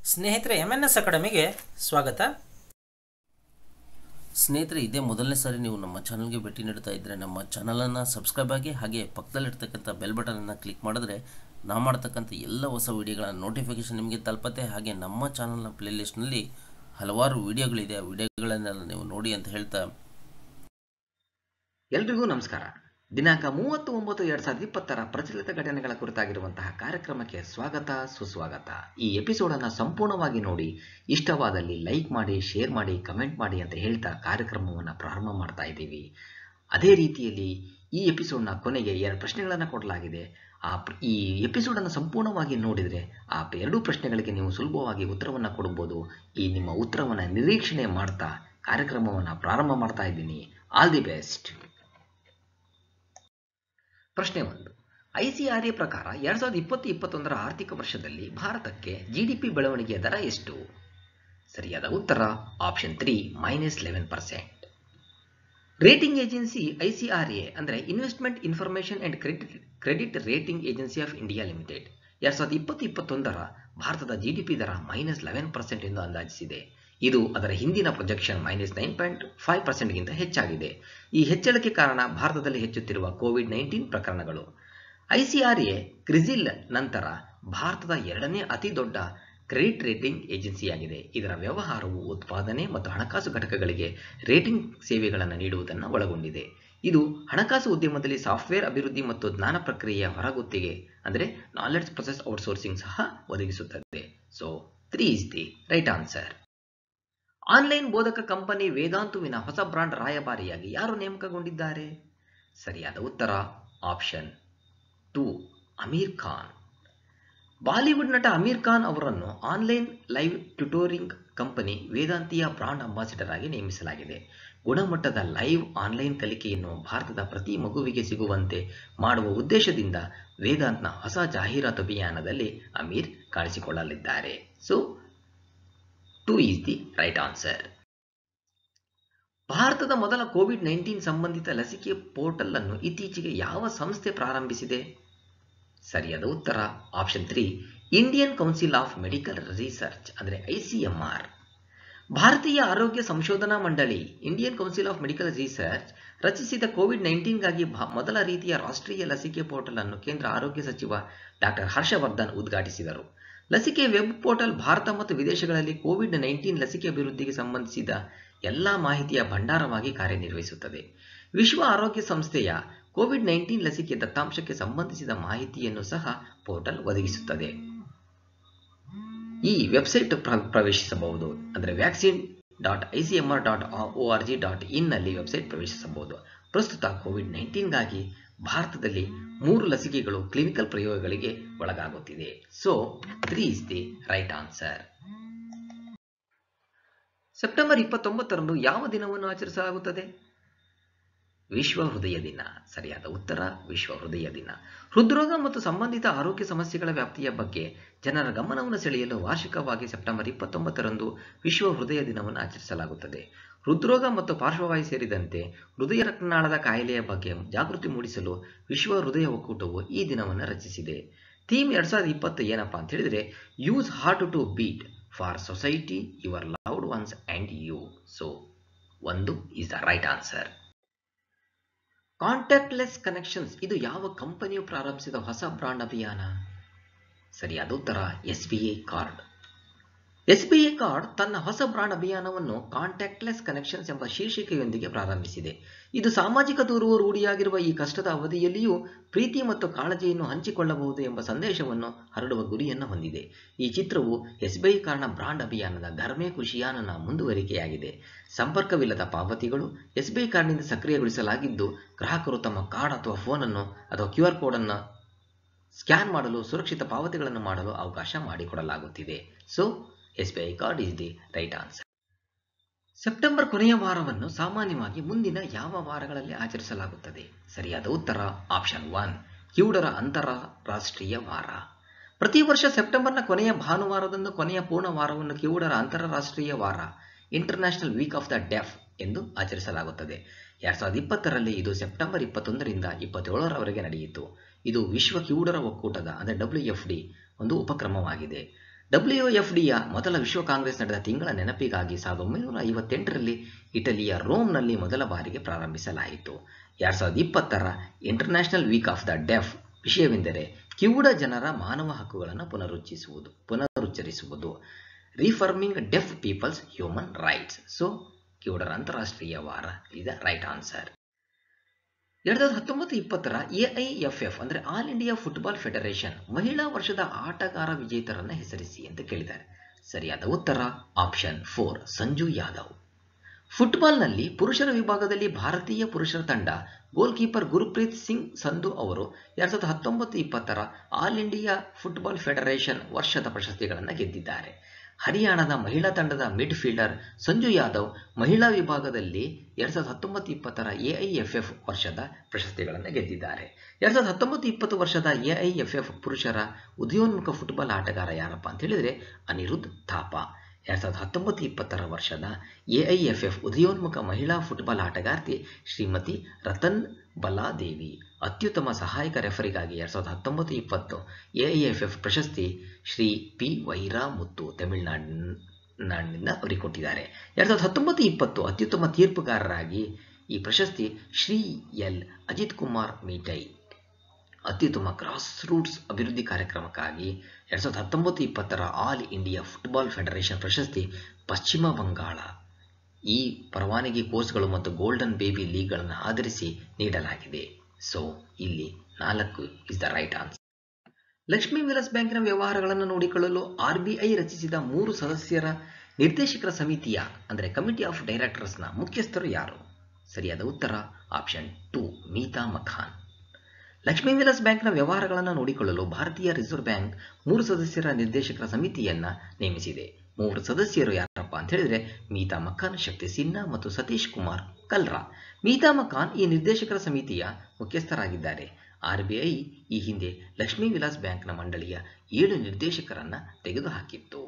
ಸ್ನೇಹಿತರೆ M N S ಅಕಾಡೆಮಿಗೆ ಸ್ವಾಗತ ಸ್ನೇಹಿತರೆ ಇದೇ ಮೊದಲನೇ ಸಾರಿ ನೀವು ನಮ್ಮ ಚಾನಲ್ಗೆ ಭೇಟಿ ನೀಡ್ತಾ ಇದ್ದರೆ ನಮ್ಮ ಚಾನಲನ್ನು ಸಬ್ಸ್ಕ್ರೈಬ್ ಆಗಿ ಹಾಗೆ ಪಕ್ಕದಲ್ಲಿರ್ತಕ್ಕಂಥ ಬೆಲ್ ಬಟನನ್ನು ಕ್ಲಿಕ್ ಮಾಡಿದ್ರೆ ನಾವು ಮಾಡ್ತಕ್ಕಂಥ ಎಲ್ಲ ಹೊಸ ವಿಡಿಯೋಗಳ ನೋಟಿಫಿಕೇಷನ್ ನಿಮಗೆ ತಲುಪತ್ತೆ ಹಾಗೆ ನಮ್ಮ ಚಾನಲ್ನ ಪ್ಲೇಲಿಸ್ಟ್ನಲ್ಲಿ ಹಲವಾರು ವಿಡಿಯೋಗಳಿದೆ ಆ ವಿಡಿಯೋಗಳನ್ನೆಲ್ಲ ನೀವು ನೋಡಿ ಅಂತ ಹೇಳ್ತಾ ಎಲ್ರಿಗೂ ನಮಸ್ಕಾರ ದಿನಾಂಕ ಮೂವತ್ತು ಒಂಬತ್ತು ಎರಡ್ ಸಾವಿರದ ಇಪ್ಪತ್ತರ ಪ್ರಚಲಿತ ಘಟನೆಗಳ ಕುರಿತಾಗಿರುವಂತಹ ಕಾರ್ಯಕ್ರಮಕ್ಕೆ ಸ್ವಾಗತ ಸುಸ್ವಾಗತ ಈ ಎಪಿಸೋಡ್ ಅನ್ನ ಸಂಪೂರ್ಣವಾಗಿ ನೋಡಿ ಇಷ್ಟವಾದಲ್ಲಿ ಲೈಕ್ ಮಾಡಿ ಶೇರ್ ಮಾಡಿ ಕಮೆಂಟ್ ಮಾಡಿ ಅಂತ ಹೇಳ್ತಾ ಕಾರ್ಯಕ್ರಮವನ್ನು ಪ್ರಾರಂಭ ಮಾಡ್ತಾ ಇದ್ದೀವಿ ಅದೇ ರೀತಿಯಲ್ಲಿ ಈ ಎಪಿಸೋಡ್ನ ಕೊನೆಗೆ ಎರಡು ಪ್ರಶ್ನೆಗಳನ್ನು ಕೊಡಲಾಗಿದೆ ಆ ಪ್ರ- ಈ ಎಪಿಸೋಡ್ ಅನ್ನು ಸಂಪೂರ್ಣವಾಗಿ ನೋಡಿದರೆ ಆ ಎರಡೂ ಪ್ರಶ್ನೆಗಳಿಗೆ ನೀವು ಸುಲಭವಾಗಿ ಉತ್ತರವನ್ನು ಕೊಡಬಹುದು ಈ ನಿಮ್ಮ ಉತ್ತರವನ್ನು ನಿರೀಕ್ಷಣೆ ಮಾಡ್ತಾ ಕಾರ್ಯಕ್ರಮವನ್ನು ಪ್ರಾರಂಭ ಮಾಡ್ತಾ ಇದ್ದೀನಿ ಆಲ್ ದಿ ಬೆಸ್ಟ್ ಪ್ರಶ್ನೆ ಒಂದು ಐಸಿಆರ್ಎ ಪ್ರಕಾರ ಎರಡ್ ಸಾವಿರದ ಇಪ್ಪತ್ತು ಇಪ್ಪತ್ತೊಂದರ ಆರ್ಥಿಕ ವರ್ಷದಲ್ಲಿ ಭಾರತಕ್ಕೆ ಜಿಡಿಪಿ ಬೆಳವಣಿಗೆಯ ದರ ಎಷ್ಟು ಸರಿಯಾದ ಉತ್ತರ option three minus eleven percent rating agency ICRA ಅಂದರೆ investment information and credit credit rating agency of India limited ಎರಡ್ ಸಾವಿರದ ಇಪ್ಪತ್ತು ಇಪ್ಪತ್ತೊಂದರ ಭಾರತದ ಜಿಡಿಪಿ ದರ ಮೈನಸ್ ಲೆವೆನ್ ಪರ್ಸೆಂಟ್ ಎಂದು ಅಂದಾಜಿಸಿದೆ ಇದು ಅದರ ಹಿಂದಿನ projection minus nine point five ಪರ್ಸೆಂಟ್ಗಿಂತ ಹೆಚ್ಚಾಗಿದೆ ಈ ಹೆಚ್ಚಳಕ್ಕೆ ಕಾರಣ ಭಾರತದಲ್ಲಿ ಹೆಚ್ಚುತ್ತಿರುವ ಕೋವಿಡ್ ನೈನ್ಟೀನ್ ಪ್ರಕರಣಗಳು ಐಸಿಆರ್ಎ ಕ್ರಿಜಿಲ್ ನಂತರ ಭಾರತದ ಎರಡನೇ ಅತಿ ದೊಡ್ಡ ಕ್ರೆಡಿಟ್ ರೇಟಿಂಗ್ ಏಜೆನ್ಸಿಯಾಗಿದೆ ಇದರ ವ್ಯವಹಾರವು ಉತ್ಪಾದನೆ ಮತ್ತು ಹಣಕಾಸು ಘಟಕಗಳಿಗೆ ರೇಟಿಂಗ್ ಸೇವೆಗಳನ್ನು ನೀಡುವುದನ್ನು ಒಳಗೊಂಡಿದೆ ಇದು ಹಣಕಾಸು ಉದ್ಯಮದಲ್ಲಿ ಸಾಫ್ಟ್ವೇರ್ ಅಭಿವೃದ್ಧಿ ಮತ್ತು ಜ್ಞಾನ ಪ್ರಕ್ರಿಯೆಯ ಹೊರಗುತ್ತಿಗೆ ಅಂದರೆ ನಾಲೆಡ್ಜ್ ಪ್ರೊಸೆಸ್ ಔಟ್ಸೋರ್ಸಿಂಗ್ ಸಹ ಒದಗಿಸುತ್ತದೆ so three is the right answer online ಬೋಧಕ ಕಂಪನಿ ವೇದಾಂತುವಿನ ಹೊಸ ಬ್ರಾಂಡ್ ರಾಯಭಾರಿಯಾಗಿ ಯಾರು ನೇಮಕಗೊಂಡಿದ್ದಾರೆ ಸರಿಯಾದ ಉತ್ತರ ಆಪ್ಷನ್ ಟು ಅಮೀರ್ ಖಾನ್ ಬಾಲಿವುಡ್ ನಟ ಅಮೀರ್ ಖಾನ್ ಅವರನ್ನು ಆನ್ಲೈನ್ ಲೈವ್ ಟ್ಯುಟೋರಿಂಗ್ ಕಂಪನಿ ವೇದಾಂತಿಯ ಬ್ರಾಂಡ್ ಅಂಬಾಸಿಡರ್ ಆಗಿ ನೇಮಿಸಲಾಗಿದೆ ಗುಣಮಟ್ಟದ ಲೈವ್ ಆನ್ಲೈನ್ ಕಲಿಕೆಯನ್ನು ಭಾರತದ ಪ್ರತಿ ಮಗುವಿಗೆ ಸಿಗುವಂತೆ ಮಾಡುವ ಉದ್ದೇಶದಿಂದ ವೇದಾಂತ್ನ ಹೊಸ ಜಾಹೀರಾತು ಅಭಿಯಾನದಲ್ಲಿ ಅಮೀರ್ ಕಾಣಿಸಿಕೊಳ್ಳಲಿದ್ದಾರೆ so two is the right answer ಭಾರತದ ಮೊದಲ ಕೋವಿಡ್ ನೈನ್ಟೀನ್ ಸಂಬಂಧಿತ ಲಸಿಕೆ ಪೋರ್ಟಲ್ ಅನ್ನು ಇತ್ತೀಚೆಗೆ ಯಾವ ಸಂಸ್ಥೆ ಪ್ರಾರಂಭಿಸಿದೆ ಸರಿಯಾದ ಉತ್ತರ option three Indian council of medical research ಅಂದರೆ ಐಸಿಎಂಆರ್ ಭಾರತೀಯ ಆರೋಗ್ಯ ಸಂಶೋಧನಾ ಮಂಡಳಿ Indian council of medical research ರಚಿಸಿದ ಕೋವಿಡ್ ನೈನ್ಟೀನ್ಗಾಗಿ ಮೊದಲ ರೀತಿಯ ರಾಷ್ಟ್ರೀಯ ಲಸಿಕೆ ಪೋರ್ಟಲ್ ಅನ್ನು ಕೇಂದ್ರ ಆರೋಗ್ಯ ಸಚಿವ ಡಾಕ್ಟರ್ ಹರ್ಷವರ್ಧನ್ ಉದ್ಘಾಟಿಸಿದರು ಲಸಿಕೆ ವೆಬ್ ಪೋರ್ಟಲ್ ಭಾರತ ಮತ್ತು ವಿದೇಶಗಳಲ್ಲಿ ಕೋವಿಡ್ ನೈನ್ಟೀನ್ ಲಸಿಕೆ ಅಭಿವೃದ್ಧಿಗೆ ಸಂಬಂಧಿಸಿದ ಎಲ್ಲ ಮಾಹಿತಿಯ ಭಂಡಾರವಾಗಿ ಕಾರ್ಯನಿರ್ವಹಿಸುತ್ತದೆ ವಿಶ್ವ ಆರೋಗ್ಯ ಸಂಸ್ಥೆಯ ಕೋವಿಡ್ ನೈನ್ಟೀನ್ ಲಸಿಕೆ ದತ್ತಾಂಶಕ್ಕೆ ಸಂಬಂಧಿಸಿದ ಮಾಹಿತಿಯನ್ನು ಸಹ ಪೋರ್ಟಲ್ ಒದಗಿಸುತ್ತದೆ ಈ ವೆಬ್ಸೈಟ್ ಪ್ರ- ಪ್ರವೇಶಿಸಬಹುದು ಅಂದರೆ vaccine dot I C M R dot O R G dot ಇನ್ನಲ್ಲಿ ವೆಬ್ಸೈಟ್ ಪ್ರವೇಶಿಸಬಹುದು ಪ್ರಸ್ತುತ ಕೋವಿಡ್ ನೈನ್ಟೀನ್ಗಾಗಿ ಭಾರತದಲ್ಲಿ ಮೂರು ಲಸಿಕೆಗಳು ಕ್ಲಿನಿಕಲ್ ಪ್ರಯೋಗಗಳಿಗೆ ಒಳಗಾಗುತ್ತಿದೆ so three is the right answer September ಇಪ್ಪತ್ತೊಂಬತ್ತರಂದು ಯಾವ ದಿನವನ್ನು ಆಚರಿಸಲಾಗುತ್ತದೆ ವಿಶ್ವ ಹೃದಯ ದಿನ ಸರಿಯಾದ ಉತ್ತರ ವಿಶ್ವ ಹೃದಯ ದಿನ ಹೃದ್ರೋಗ ಮತ್ತು ಸಂಬಂಧಿತ ಆರೋಗ್ಯ ಸಮಸ್ಯೆಗಳ ವ್ಯಾಪ್ತಿಯ ಬಗ್ಗೆ ಜನರ ಗಮನವನ್ನು ಸೆಳೆಯಲು ವಾರ್ಷಿಕವಾಗಿ ಸೆಪ್ಟೆಂಬರ್ ಇಪ್ಪತ್ತೊಂಬತ್ತರಂದು ವಿಶ್ವ ಹೃದಯ ದಿನವನ್ನು ಆಚರಿಸಲಾಗುತ್ತದೆ ಹೃದ್ರೋಗ ಮತ್ತು ಪಾರ್ಶ್ವವಾಯು ಸೇರಿದಂತೆ ಹೃದಯ ರಕ್ತನಾಳದ ಕಾಯಿಲೆಯ ಬಗ್ಗೆ ಜಾಗೃತಿ ಮೂಡಿಸಲು ವಿಶ್ವ ಹೃದಯ ಒಕ್ಕೂಟವು ಈ ದಿನವನ್ನು ರಚಿಸಿದೆ ಥೀಮ್ ಎರಡ್ ಸಾವಿರದ ಇಪ್ಪತ್ತು ಏನಪ್ಪಾ ಅಂತ ಹೇಳಿದ್ರೆ use heart to beat for society your loved ones and you so ಒಂದು is the right answer contactless connections ಇದು ಯಾವ ಕಂಪನಿಯು ಪ್ರಾರಂಭಿಸಿದ ಹೊಸ ಬ್ರಾಂಡ್ ಅಭಿಯಾನ ಸರಿಯಾದ ಉತ್ತರ S B I card S B I card ತನ್ನ ಹೊಸ ಬ್ರಾಂಡ್ ಅಭಿಯಾನವನ್ನು ಕಾಂಟ್ಯಾಕ್ಟ್ಲೆಸ್ ಕನೆಕ್ಷನ್ಸ್ ಎಂಬ ಶೀರ್ಷಿಕೆಯೊಂದಿಗೆ ಪ್ರಾರಂಭಿಸಿದೆ ಇದು ಸಾಮಾಜಿಕ ದೂರವು ರೂಢಿಯಾಗಿರುವ ಈ ಕಷ್ಟದ ಅವಧಿಯಲ್ಲಿಯೂ ಪ್ರೀತಿ ಮತ್ತು ಕಾಳಜಿಯನ್ನು ಹಂಚಿಕೊಳ್ಳಬಹುದು ಎಂಬ ಸಂದೇಶವನ್ನು ಹರಡುವ ಗುರಿಯನ್ನು ಹೊಂದಿದೆ ಈ ಚಿತ್ರವು ಎಸ್ ಬಿ ಐ ಕಾರ್ಡ್ನ ಬ್ರಾಂಡ್ ಅಭಿಯಾನದ ಘರ್ಮೆ ಖುಷಿಯಾನನ ಮುಂದುವರಿಕೆಯಾಗಿದೆ ಸಂಪರ್ಕವಿಲ್ಲದ ಪಾವತಿಗಳು ಎಸ್ ಬಿ ಐ ಕಾರ್ಡ್ನಿಂದ ಸಕ್ರಿಯಗೊಳಿಸಲಾಗಿದ್ದು ಗ್ರಾಹಕರು ತಮ್ಮ ಕಾರ್ಡ್ ಅಥವಾ ಫೋನ್ ಅನ್ನು ಅಥವಾ ಕ್ಯೂ ಆರ್ ಕೋಡ್ ಅನ್ನು ಸ್ಕ್ಯಾನ್ ಮಾಡಲು ಸುರಕ್ಷಿತ ಪಾವತಿಗಳನ್ನು ಮಾಡಲು ಅವಕಾಶ ಮಾಡಿಕೊಡಲಾಗುತ್ತಿದೆ so S B I card is the right answer September ಕೊನೆಯ ವಾರವನ್ನು ಸಾಮಾನ್ಯವಾಗಿ ಮುಂದಿನ ಯಾವ ವಾರಗಳಲ್ಲಿ ಆಚರಿಸಲಾಗುತ್ತದೆ ಸರಿಯಾದ ಉತ್ತರ ಆಪ್ಷನ್ ಒನ್ ಕಿವುಡರ ಅಂತಾರಾಷ್ಟ್ರೀಯ ವಾರ ಪ್ರತಿ ವರ್ಷ ಸೆಪ್ಟೆಂಬರ್ನ ಕೊನೆಯ ಭಾನುವಾರದಂದು ಕೊನೆಯ ಪೂರ್ಣ ವಾರವನ್ನು ಕಿವುಡರ ಅಂತಾರಾಷ್ಟ್ರೀಯ ವಾರ international week of the deaf ಎಂದು ಆಚರಿಸಲಾಗುತ್ತದೆ ಎರಡ್ ಸಾವಿರದ ಇಪ್ಪತ್ತರಲ್ಲಿ ಇದು ಸೆಪ್ಟೆಂಬರ್ ಇಪ್ಪತ್ತೊಂದರಿಂದ ಇಪ್ಪತ್ತೇಳರವರೆಗೆ ನಡೆಯಿತು ಇದು ವಿಶ್ವ ಕಿವುಡರ ಒಕ್ಕೂಟದ ಅಂದರೆ ಡಬ್ಲ್ಯೂ ಎಫ್ ಡಿ ಒಂದು ಉಪಕ್ರಮವಾಗಿದೆ ಡಬ್ಲ್ಯೂ ಎಫ್ ಡಿಯ ಮೊದಲ ವಿಶ್ವ ಕಾಂಗ್ರೆಸ್ ನಡೆದ ತಿಂಗಳ ನೆನಪಿಗಾಗಿ ಸಾವಿರದ ಒಂಬೈನೂರ ಐವತ್ತೆಂಟರಲ್ಲಿ ಇಟಲಿಯ ರೋಮ್ನಲ್ಲಿ ಮೊದಲ ಬಾರಿಗೆ ಪ್ರಾರಂಭಿಸಲಾಯಿತು ಎರಡ್ ಸಾವಿರದ ಇಪ್ಪತ್ತರ international week of the deaf ವಿಷಯವೆಂದರೆ ಕಿವುಡ ಜನರ ಮಾನವ ಹಕ್ಕುಗಳನ್ನು ಪುನರುಚ್ಚರಿಸುವುದು ಪುನರುಚ್ಚರಿಸುವುದು reaffirming deaf people's human rights so ಕಿವುಡರ ಅಂತಾರಾಷ್ಟ್ರೀಯ ವಾರ ಇದ ರೈಟ್ ಆನ್ಸರ್ ಎರಡ್ ಸಾವಿರದ ಹತ್ತೊಂಬತ್ತು ಇಪ್ಪತ್ತರ ಎಐಎಫ್ಎಫ್ ಅಂದ್ರೆ ಆಲ್ ಇಂಡಿಯಾ ಫುಟ್ಬಾಲ್ ಫೆಡರೇಷನ್ ಮಹಿಳಾ ವರ್ಷದ ಆಟಗಾರ ವಿಜೇತರನ್ನ ಹೆಸರಿಸಿ ಅಂತ ಕೇಳಿದ್ದಾರೆ ಸರಿಯಾದ ಉತ್ತರ ಆಪ್ಷನ್ ಫೋರ್ ಸಂಜು ಯಾದವ್ ಫುಟ್ಬಾಲ್ನಲ್ಲಿ ಪುರುಷರ ವಿಭಾಗದಲ್ಲಿ ಭಾರತೀಯ ಪುರುಷರ ತಂಡ ಗೋಲ್ ಕೀಪರ್ ಗುರುಪ್ರೀತ್ ಸಿಂಗ್ ಸಂಧು ಅವರು ಎರಡ್ ಸಾವಿರದ ಹತ್ತೊಂಬತ್ತು ಇಪ್ಪತ್ತರ ಆಲ್ ಇಂಡಿಯಾ ಫುಟ್ಬಾಲ್ ಫೆಡರೇಷನ್ ವರ್ಷದ ಪ್ರಶಸ್ತಿಗಳನ್ನು ಗೆದ್ದಿದ್ದಾರೆ ಹರಿಯಾಣದ ಮಹಿಳಾ ತಂಡದ ಮಿಡ್ ಫೀಲ್ಡರ್ ಸಂಜು ಯಾದವ್ ಮಹಿಳಾ ವಿಭಾಗದಲ್ಲಿ ಎರಡ್ ಸಾವಿರದ ಹತ್ತೊಂಬತ್ತು ಇಪ್ಪತ್ತರ ಎಐಎಫ್ಎಫ್ ವರ್ಷದ ಪ್ರಶಸ್ತಿಗಳನ್ನು ಗೆದ್ದಿದ್ದಾರೆ ಎರಡ್ ಸಾವಿರದ ಹತ್ತೊಂಬತ್ತು ಇಪ್ಪತ್ತು ವರ್ಷದ ಎಐಎಫ್ಎಫ್ ಪುರುಷರ ಉದಯೋನ್ಮುಖ ಫುಟ್ಬಾಲ್ ಆಟಗಾರ ಯಾರಪ್ಪ ಅಂತ ಹೇಳಿದ್ರೆ ಅನಿರುದ್ಧ್ ಥಾಪಾ ಎರಡ್ ಸಾವಿರದ ಹತ್ತೊಂಬತ್ತು ಇಪ್ಪತ್ತರ ವರ್ಷದ ಎಐಎಫ್ಎಫ್ ಉದಯೋನ್ಮುಖ ಮಹಿಳಾ ಫುಟ್ಬಾಲ್ ಆಟಗಾರ್ತಿ ಶ್ರೀಮತಿ ರತನ್ ಬಲಾದೇವಿ ಅತ್ಯುತ್ತಮ ಸಹಾಯಕ ರೆಫರಿಗಾಗಿ ಎರಡ್ ಸಾವಿರದ ಹತ್ತೊಂಬತ್ತು ಇಪ್ಪತ್ತು ಎಐಎಫ್ಎಫ್ ಪ್ರಶಸ್ತಿ ಶ್ರೀ ಪಿ ವೈರಾಮುತ್ತು ತಮಿಳುನಾಡಿನಿಂದ ಅವರಿಗೆ ಕೊಟ್ಟಿದ್ದಾರೆ ಎರಡ್ ಸಾವಿರದ ಹತ್ತೊಂಬತ್ತು ಇಪ್ಪತ್ತು ಅತ್ಯುತ್ತಮ ತೀರ್ಪುಗಾರರಾಗಿ ಈ ಪ್ರಶಸ್ತಿ ಶ್ರೀ ಎಲ್ ಅಜಿತ್ ಕುಮಾರ್ ಮೀಟೈ ಅತ್ಯುತ್ತಮ ಗ್ರಾಸ್ ರೂಟ್ಸ್ ಅಭಿವೃದ್ಧಿ ಕಾರ್ಯಕ್ರಮಕ್ಕಾಗಿ ಎರಡ್ ಸಾವಿರದ ಹತ್ತೊಂಬತ್ತು ಇಪ್ಪತ್ತರ ಆಲ್ ಇಂಡಿಯಾ ಫುಟ್ಬಾಲ್ ಫೆಡರೇಷನ್ ಪ್ರಶಸ್ತಿ ಪಶ್ಚಿಮ ಬಂಗಾಳ ಈ ಪರವಾನಗಿ ಕೋರ್ಸ್ಗಳು ಮತ್ತು ಗೋಲ್ಡನ್ ಬೇಬಿ ಲೀಗ್ಗಳನ್ನು ಆಧರಿಸಿ ನೀಡಲಾಗಿದೆ ಸೊ ಇಲ್ಲಿ ನಾಲ್ಕು is the right answer Lakshmi Vilas ಬ್ಯಾಂಕಿನ ವ್ಯವಹಾರಗಳನ್ನು ನೋಡಿಕೊಳ್ಳಲು ಆರ್ಬಿಐ ರಚಿಸಿದ ಮೂರು ಸದಸ್ಯರ ನಿರ್ದೇಶಕರ ಸಮಿತಿಯ ಅಂದರೆ ಕಮಿಟಿ ಆಫ್ ಡೈರೆಕ್ಟರ್ಸ್ನ ಮುಖ್ಯಸ್ಥರು ಯಾರು ಸರಿಯಾದ ಉತ್ತರ ಆಪ್ಷನ್ ಟು ಮೀತಾ ಮಖಾನ್ ಲಕ್ಷ್ಮೀ ವಿಲಾಸ್ ಬ್ಯಾಂಕ್ನ ವ್ಯವಹಾರಗಳನ್ನು ನೋಡಿಕೊಳ್ಳಲು ಭಾರತೀಯ ರಿಸರ್ವ್ ಬ್ಯಾಂಕ್ ಮೂರು ಸದಸ್ಯರ ನಿರ್ದೇಶಕರ ಸಮಿತಿಯನ್ನ ನೇಮಿಸಿದೆ ಮೂವರು ಸದಸ್ಯರು ಯಾರಪ್ಪ ಅಂತ ಹೇಳಿದ್ರೆ ಮೀತಾ ಮಖಾನ್ ಶಕ್ತಿ ಸಿನ್ಹಾ ಮತ್ತು ಸತೀಶ್ ಕುಮಾರ್ ಕಲ್ರಾ ಮೀತಾ ಮಖಾನ್ ಈ ನಿರ್ದೇಶಕರ ಸಮಿತಿಯ ಮುಖ್ಯಸ್ಥರಾಗಿದ್ದಾರೆ ಆರ್ಬಿಐ ಈ ಹಿಂದೆ ಲಕ್ಷ್ಮೀ ವಿಲಾಸ್ ಬ್ಯಾಂಕ್ನ ಮಂಡಳಿಯ ಏಳು ನಿರ್ದೇಶಕರನ್ನ ತೆಗೆದುಹಾಕಿತ್ತು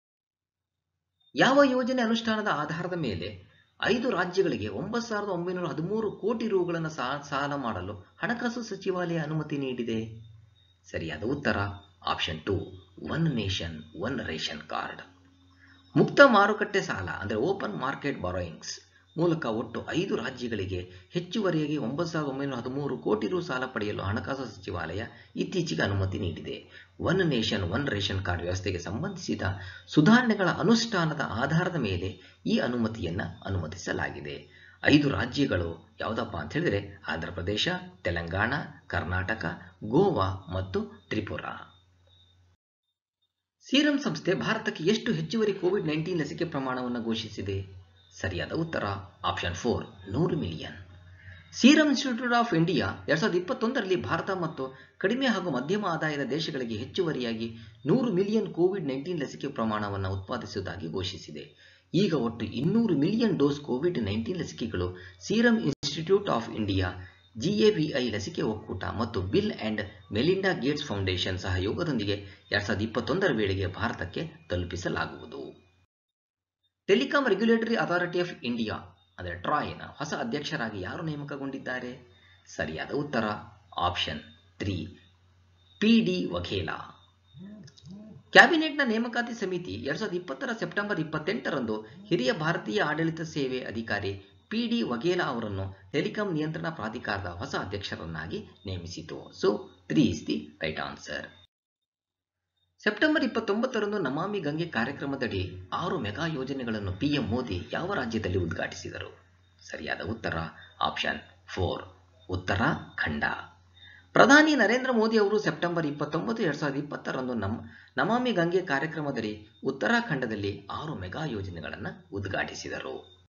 ಯಾವ ಯೋಜನೆ ಅನುಷ್ಠಾನದ ಆಧಾರದ ಮೇಲೆ ಐದು ರಾಜ್ಯಗಳಿಗೆ ಒಂಬತ್ತು ಸಾವಿರದ ಒಂಬೈನೂರ ಹದಿಮೂರು ಕೋಟಿ ರುಗಳನ್ನು ಸಾಲ ಮಾಡಲು ಹಣಕಾಸು ಸಚಿವಾಲಯ ಅನುಮತಿ ನೀಡಿದೆ ಸರಿಯಾದ ಉತ್ತರ option two one nation one ration card ಮುಕ್ತ ಮಾರುಕಟ್ಟೆ ಸಾಲ ಅಂದರೆ ಓಪನ್ ಮಾರ್ಕೆಟ್ ಬಾರೋಯಿಂಗ್ಸ್ ಮೂಲಕ ಒಟ್ಟು ಐದು ರಾಜ್ಯಗಳಿಗೆ ಹೆಚ್ಚುವರಿಯಾಗಿ ಒಂಬತ್ತು ಸಾವಿರದ ಒಂಬೈನೂರ ಹದಿಮೂರು ಕೋಟಿ ರು ಸಾಲ ಪಡೆಯಲು ಹಣಕಾಸು ಸಚಿವಾಲಯ ಇತ್ತೀಚೆಗೆ ಅನುಮತಿ ನೀಡಿದೆ one nation one ration card ವ್ಯವಸ್ಥೆಗೆ ಸಂಬಂಧಿಸಿದ ಸುಧಾರಣೆಗಳ ಅನುಷ್ಠಾನದ ಆಧಾರದ ಮೇಲೆ ಈ ಅನುಮತಿಯನ್ನು ಅನುಮತಿಸಲಾಗಿದೆ ಐದು ರಾಜ್ಯಗಳು ಯಾವುದಪ್ಪ ಅಂತ ಹೇಳಿದ್ರೆ ಆಂಧ್ರ ಪ್ರದೇಶ ತೆಲಂಗಾಣ ಕರ್ನಾಟಕ ಗೋವಾ ಮತ್ತು ತ್ರಿಪುರಾ ಸೀರಂ ಸಂಸ್ಥೆ ಭಾರತಕ್ಕೆ ಎಷ್ಟು ಹೆಚ್ಚುವರಿ ಕೋವಿಡ್ ನೈನ್ಟೀನ್ ಲಸಿಕೆ ಪ್ರಮಾಣವನ್ನು ಘೋಷಿಸಿದೆ ಸರಿಯಾದ ಉತ್ತರ ಆಪ್ಷನ್ ಫೋರ್ ನೂರು million Serum Institute of India ಎರಡ್ ಸಾವಿರದ ಇಪ್ಪತ್ತೊಂದರಲ್ಲಿ ಭಾರತ ಮತ್ತು ಕಡಿಮೆ ಹಾಗೂ ಮಧ್ಯಮ ಆದಾಯದ ದೇಶಗಳಿಗೆ ಹೆಚ್ಚುವರಿಯಾಗಿ ನೂರು ಮಿಲಿಯನ್ ಕೋವಿಡ್ ನೈನ್ಟೀನ್ ಲಸಿಕೆ ಪ್ರಮಾಣವನ್ನು ಉತ್ಪಾದಿಸುವುದಾಗಿ ಘೋಷಿಸಿದೆ ಈಗ ಒಟ್ಟು ಇನ್ನೂರು ಮಿಲಿಯನ್ ಡೋಸ್ ಕೋವಿಡ್ ನೈನ್ಟೀನ್ ಲಸಿಕೆಗಳು Serum Institute of India GAVI ಲಸಿಕೆ ಒಕ್ಕೂಟ ಮತ್ತು Bill and Melinda Gates foundation ಸಹಯೋಗದೊಂದಿಗೆ ಎರಡ್ ಸಾವಿರದ ಇಪ್ಪತ್ತೊಂದರ ವೇಳೆಗೆ ಭಾರತಕ್ಕೆ ತಲುಪಿಸಲಾಗುವುದು telecom regulatory authority of India ಅಂದರೆ ಟ್ರಾಯ್ನ ಹೊಸ ಅಧ್ಯಕ್ಷರಾಗಿ ಯಾರು ನೇಮಕಗೊಂಡಿದ್ದಾರೆ ಸರಿಯಾದ ಉತ್ತರ option three P D Vaghela ಕ್ಯಾಬಿನೆಟ್ನ ನೇಮಕಾತಿ ಸಮಿತಿ ಎರಡ್ ಸಾವಿರದ ಇಪ್ಪತ್ತರ ಸೆಪ್ಟೆಂಬರ್ ಇಪ್ಪತ್ತೆಂಟರಂದು ಹಿರಿಯ ಭಾರತೀಯ ಆಡಳಿತ ಸೇವೆ ಅಧಿಕಾರಿ ಪಿ ಡಿ ವಘೇಲಾ ಅವರನ್ನು ಟೆಲಿಕಾಂ ನಿಯಂತ್ರಣ ಪ್ರಾಧಿಕಾರದ ಹೊಸ ಅಧ್ಯಕ್ಷರನ್ನಾಗಿ ನೇಮಿಸಿತು so three is the right answer September ಇಪ್ಪತ್ತೊಂಬತ್ತರಂದು ನಮಾಮಿ ಗಂಗೆ ಕಾರ್ಯಕ್ರಮದಡಿ ಆರು ಮೆಗಾ ಯೋಜನೆಗಳನ್ನು ಪಿಎಂ ಮೋದಿ ಯಾವ ರಾಜ್ಯದಲ್ಲಿ ಉದ್ಘಾಟಿಸಿದರು ಸರಿಯಾದ ಉತ್ತರ ಆಪ್ಷನ್ ಫೋರ್ ಉತ್ತರಾಖಂಡ ಪ್ರಧಾನಿ ನರೇಂದ್ರ ಮೋದಿ ಅವರು ಸೆಪ್ಟೆಂಬರ್ ಇಪ್ಪತ್ತೊಂಬತ್ತು ಎರಡ್ ಸಾವಿರದ ಇಪ್ಪತ್ತರಂದು ನಮ್ ನಮಾಮಿ ಗಂಗೆ ಕಾರ್ಯಕ್ರಮದಡಿ ಉತ್ತರಾಖಂಡದಲ್ಲಿ ಆರು ಮೆಗಾ ಯೋಜನೆಗಳನ್ನು ಉದ್ಘಾಟಿಸಿದರು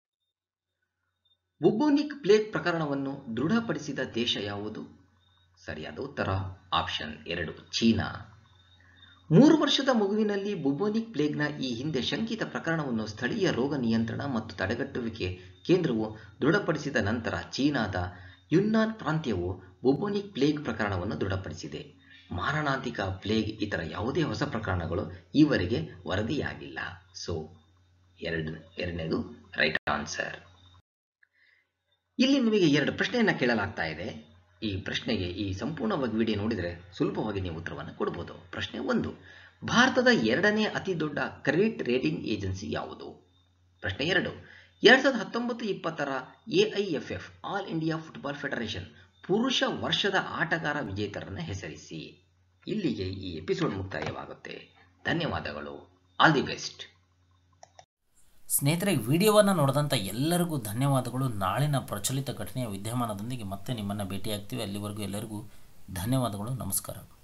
ಬುಬೋನಿಕ್ ಪ್ಲೇಗ್ ಪ್ರಕರಣವನ್ನು ದೃಢಪಡಿಸಿದ ದೇಶ ಯಾವುದು ಸರಿಯಾದ ಉತ್ತರ ಆಪ್ಷನ್ ಎರಡು ಚೀನಾ ಮೂರು ವರ್ಷದ ಮಗುವಿನಲ್ಲಿ ಬುಬೋನಿಕ್ ಪ್ಲೇಗ್ನ ಈ ಹಿಂದೆ ಶಂಕಿತ ಪ್ರಕರಣವನ್ನು ಸ್ಥಳೀಯ ರೋಗ ನಿಯಂತ್ರಣ ಮತ್ತು ತಡೆಗಟ್ಟುವಿಕೆ ಕೇಂದ್ರವು ದೃಢಪಡಿಸಿದ ನಂತರ ಚೀನಾದ ಯುನ್ನಾನ್ ಪ್ರಾಂತ್ಯವು ಬುಬೋನಿಕ್ ಪ್ಲೇಗ್ ಪ್ರಕರಣವನ್ನು ದೃಢಪಡಿಸಿದೆ ಮಾರಣಾಂತಿಕ ಪ್ಲೇಗ್ ಇತರ ಯಾವುದೇ ಹೊಸ ಪ್ರಕರಣಗಳು ಈವರೆಗೆ ವರದಿಯಾಗಿಲ್ಲ ಸೊ ಎರಡು ಎರಡನೇದು ರೈಟ್ ಆನ್ಸರ್ ಇಲ್ಲಿ ನಿಮಗೆ ಎರಡು ಪ್ರಶ್ನೆಯನ್ನು ಕೇಳಲಾಗ್ತಾ ಇದೆ ಈ ಪ್ರಶ್ನೆಗೆ ಈ ಸಂಪೂರ್ಣವಾಗಿ ವಿಡಿಯೋ ನೋಡಿದರೆ ಸುಲಭವಾಗಿ ನೀವು ಉತ್ತರವನ್ನು ಕೊಡಬಹುದು ಪ್ರಶ್ನೆ ಒಂದು ಭಾರತದ ಎರಡನೇ ಅತಿ ದೊಡ್ಡ ಕ್ರೆಡಿಟ್ ರೇಟಿಂಗ್ ಏಜೆನ್ಸಿ ಯಾವುದು ಪ್ರಶ್ನೆ ಎರಡು ಎರಡ್ ಸಾವಿರದ ಹತ್ತೊಂಬತ್ತು ಇಪ್ಪತ್ತರ AIFF all India football federation ಪುರುಷ ವರ್ಷದ ಆಟಗಾರ ವಿಜೇತರನ್ನು ಹೆಸರಿಸಿ ಇಲ್ಲಿಗೆ ಈ ಎಪಿಸೋಡ್ ಮುಕ್ತಾಯವಾಗುತ್ತೆ ಧನ್ಯವಾದಗಳು ಆಲ್ ದಿ ಬೆಸ್ಟ್ ಸ್ನೇಹಿತರೆ ವಿಡಿಯೋವನ್ನು ನೋಡಿದಂಥ ಎಲ್ಲರಿಗೂ ಧನ್ಯವಾದಗಳು ನಾಳಿನ ಪ್ರಚಲಿತ ಘಟನೆಯ ವಿದ್ಯಮಾನದೊಂದಿಗೆ ಮತ್ತೆ ನಿಮ್ಮನ್ನು ಭೇಟಿಯಾಗ್ತೀವಿ ಅಲ್ಲಿವರೆಗೂ ಎಲ್ಲರಿಗೂ ಧನ್ಯವಾದಗಳು ನಮಸ್ಕಾರ